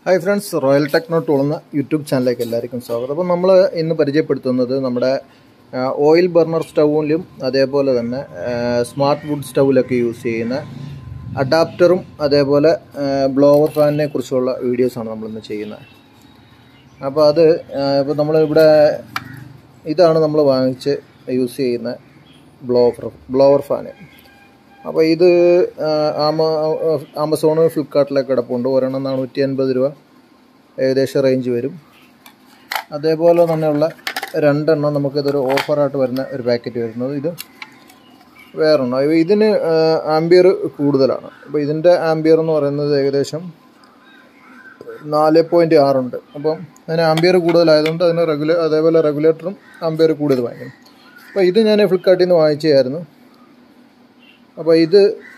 hi friends royal techno tool എന്ന YouTube ചാനലിലേക്ക് എല്ലാവർക്കും സ്വാഗതം അപ്പോൾ നമ്മൾ ഇന്ന് പരിചയപ്പെടുത്തുന്നത് നമ്മുടെ ഓയിൽ ബർണർ സ്റ്റൗവിലും അതേപോലെ തന്നെ സ്മാർട്ട് വുഡ് സ്റ്റൗവിലൊക്കെ യൂസ് ചെയ്യുന്ന അഡാപ്റ്ററും അതേപോലെ ബ്ലോവർ ഫാനിനെ കുറിച്ചുള്ള വീഡിയോസാണ് നമ്മളിന്ന് ചെയ്യുന്നത് അപ്പോൾ അത് ഇപ്പോൾ നമ്മളിവിടെ ഇതാണ് നമ്മൾ വാങ്ങിച്ച് യൂസ് ചെയ്യുന്ന ബ്ലോവർ ബ്ലോവർ ഫാന് അപ്പോൾ ഇത് ആമ ആമസോൺ ഫ്ലിപ്കാർട്ടിലൊക്കെ കിടപ്പുണ്ട് ഒരെണ്ണം നാനൂറ്റി അൻപത് രൂപ ഏകദേശം റേഞ്ച് വരും അതേപോലെ തന്നെയുള്ള രണ്ടെണ്ണം നമുക്കിതൊരു ഓഫറായിട്ട് വരുന്ന ഒരു പാക്കറ്റ് വരുന്നത് ഇത് വേറെണ്ണം ഇതിന് ആംബിയർ കൂടുതലാണ് അപ്പോൾ ഇതിൻ്റെ ആംബിയർ എന്ന് പറയുന്നത് ഏകദേശം നാല് പോയിൻറ്റ് ആറുണ്ട് അപ്പം അതിന് ആംബിയർ കൂടുതലായതുകൊണ്ട് അതിന് റെഗുലേ അതേപോലെ റെഗുലേറ്ററും ആംബിയർ കൂടുതൽ വാങ്ങിക്കണം അപ്പോൾ ഇത് ഞാൻ ഫ്ലിപ്കാർട്ടിൽ നിന്ന് വാങ്ങിച്ചായിരുന്നു അപ്പോൾ ഇത്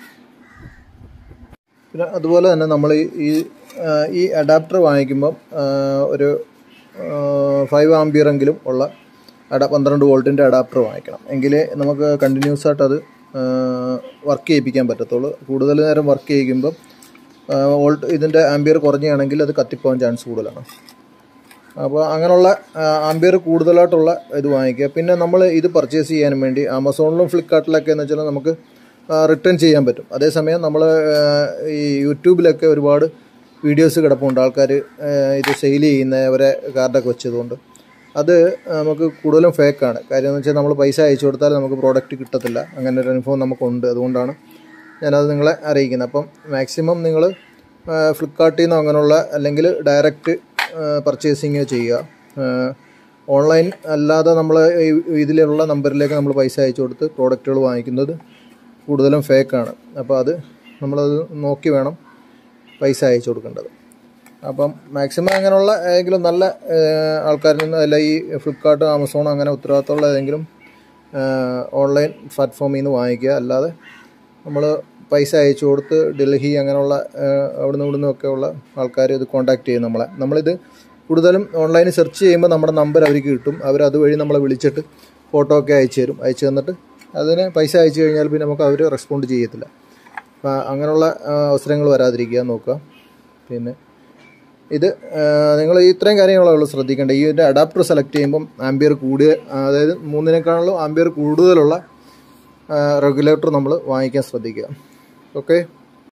പിന്നെ അതുപോലെ തന്നെ നമ്മൾ ഈ ഈ അഡാപ്റ്റർ വാങ്ങിക്കുമ്പം ഒരു ഫൈവ് ആംബിയറെങ്കിലും ഉള്ള അഡ പന്ത്രണ്ട് വോൾട്ടിൻ്റെ അഡാപ്റ്റർ വാങ്ങിക്കണം എങ്കിലേ നമുക്ക് കണ്ടിന്യൂസ് ആയിട്ട് അത് വർക്ക് ചെയ്യിപ്പിക്കാൻ പറ്റത്തുള്ളൂ കൂടുതൽ നേരം വർക്ക് ചെയ്യിക്കുമ്പം വോൾട്ട് ഇതിൻ്റെ ആംബിയർ കുറഞ്ഞാണെങ്കിൽ അത് കത്തിപ്പോകാൻ ചാൻസ് കൂടുതലാണ് അപ്പോൾ അങ്ങനെയുള്ള ആംബിയർ കൂടുതലായിട്ടുള്ള ഇത് വാങ്ങിക്കുക പിന്നെ നമ്മൾ ഇത് പർച്ചേസ് ചെയ്യാൻ വേണ്ടി ആമസോണിലും ഫ്ലിപ്കാർട്ടിലൊക്കെ എന്ന് വെച്ചാൽ നമുക്ക് റിട്ടേൺ ചെയ്യാൻ പറ്റും അതേസമയം നമ്മൾ ഈ യൂട്യൂബിലൊക്കെ ഒരുപാട് വീഡിയോസ് കിടപ്പുണ്ട് ആൾക്കാർ ഇത് സെയിൽ ചെയ്യുന്നവരെ കാർഡൊക്കെ വെച്ചതുകൊണ്ട് അത് നമുക്ക് കൂടുതലും ഫേക്കാണ് കാര്യം എന്ന് വെച്ചാൽ നമ്മൾ പൈസ അയച്ചു കൊടുത്താൽ നമുക്ക് പ്രോഡക്റ്റ് കിട്ടത്തില്ല അങ്ങനെ ഒരു അനുഭവം നമുക്കുണ്ട് അതുകൊണ്ടാണ് ഞാനത് നിങ്ങളെ അറിയിക്കുന്നത് അപ്പം മാക്സിമം നിങ്ങൾ ഫ്ലിപ്കാർട്ടിൽ നിന്നോ അങ്ങനെയുള്ള അല്ലെങ്കിൽ ഡയറക്റ്റ് പർച്ചേസിങ് ചെയ്യുക ഓൺലൈൻ അല്ലാതെ നമ്മൾ ഇതിലുള്ള നമ്പറിലേക്ക് നമ്മൾ പൈസ അയച്ചു കൊടുത്ത് പ്രോഡക്റ്റുകൾ വാങ്ങിക്കുന്നത് കൂടുതലും ഫേക്കാണ് അപ്പോൾ അത് നമ്മളത് നോക്കി വേണം പൈസ അയച്ചു കൊടുക്കേണ്ടത് അപ്പം മാക്സിമം അങ്ങനെയുള്ള ഏതെങ്കിലും നല്ല ആൾക്കാരിൽ നിന്ന് അല്ല ഈ ഫ്ലിപ്കാർട്ട് ആമസോൺ അങ്ങനെ ഉത്തരവാദിത്തമുള്ള ഏതെങ്കിലും ഓൺലൈൻ പ്ലാറ്റ്ഫോമിൽ നിന്ന് വാങ്ങിക്കുക അല്ലാതെ നമ്മൾ പൈസ അയച്ചു കൊടുത്ത് ഡൽഹി അങ്ങനെയുള്ള അവിടെ നിന്ന് ഇവിടെ നിന്നൊക്കെ ഉള്ള ആൾക്കാർ ഇത് കോൺടാക്ട് ചെയ്യും നമ്മളെ നമ്മളിത് കൂടുതലും ഓൺലൈനിൽ സെർച്ച് ചെയ്യുമ്പോൾ നമ്മുടെ നമ്പർ അവർക്ക് കിട്ടും അവർ അതുവഴി നമ്മളെ വിളിച്ചിട്ട് ഫോട്ടോ ഒക്കെ അയച്ചു തരും അയച്ചു തന്നിട്ട് അതിന് പൈസ അയച്ചു കഴിഞ്ഞാൽ പിന്നെ നമുക്ക് അവർ റെസ്പോണ്ട് ചെയ്യത്തില്ല അപ്പം അങ്ങനെയുള്ള അവസരങ്ങൾ വരാതിരിക്കുക നോക്കുക പിന്നെ ഇത് നിങ്ങൾ ഇത്രയും കാര്യങ്ങളേ ഉള്ളൂ ശ്രദ്ധിക്കേണ്ടത് ഈ ഒരു അഡാപ്റ്റർ സെലക്ട് ചെയ്യുമ്പം ആംബിയർ കൂടിയ അതായത് മൂന്നിനേക്കാളും ആംബിയർ കൂടുതലുള്ള റെഗുലേറ്റർ നമ്മൾ വാങ്ങിക്കാൻ ശ്രദ്ധിക്കുക ഓക്കെ